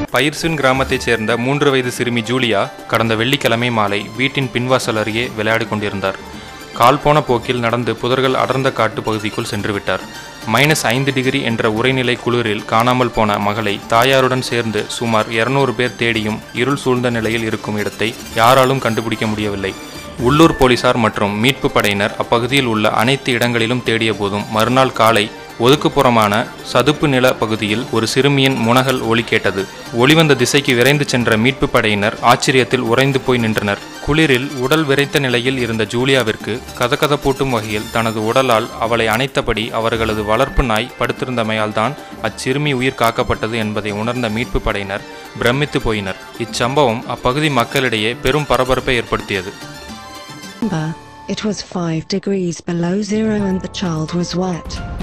பயிர்சின் கிராமத்தைச் சேர்ந்த மூன்று வயது சிறுமி ஜூலியா கடந்த வெள்ளிக்கிழமை மாலை வீட்டின் பின்வாசல் அருகே விளையாடிக் கொண்டிருந்தார் கால் போன போக்கில் நடந்து புதர்கள் அடர்ந்த காட்டு பகுதிக்குள் சென்று விட்டார் மைனஸ் ஐந்து டிகிரி என்ற உரைநிலை குளிரில் காணாமல் போன மகளை தாயாருடன் சேர்ந்து சுமார் இருநூறு பேர் தேடியும் இருள் சூழ்ந்த நிலையில் இருக்கும் இடத்தை யாராலும் கண்டுபிடிக்க முடியவில்லை உள்ளூர் போலீசார் மற்றும் மீட்பு படையினர் அப்பகுதியில் உள்ள அனைத்து இடங்களிலும் தேடிய போதும் மறுநாள் காலை ஒதுக்குப்புறமான சதுப்பு நில பகுதியில் ஒரு சிறுமியின் முனகல் ஒலி கேட்டது ஒளிவந்த திசைக்கு விரைந்து சென்ற மீட்பு படையினர் ஆச்சரியத்தில் உறைந்து போய் நின்றனர் குளிரில் உடல் விரைத்த நிலையில் இருந்த ஜூலியாவிற்கு கதகதப்பூட்டும் வகையில் தனது உடலால் அவளை அணைத்தபடி அவர்களது வளர்ப்பு நாய் படுத்திருந்தமையால் தான் அச்சிறுமி உயிர் காக்கப்பட்டது என்பதை உணர்ந்த மீட்பு படையினர் பிரமித்து போயினர் இச்சம்பவம் அப்பகுதி மக்களிடையே பெரும் பரபரப்பை ஏற்படுத்தியது It was 5 degrees below zero and the child was wet.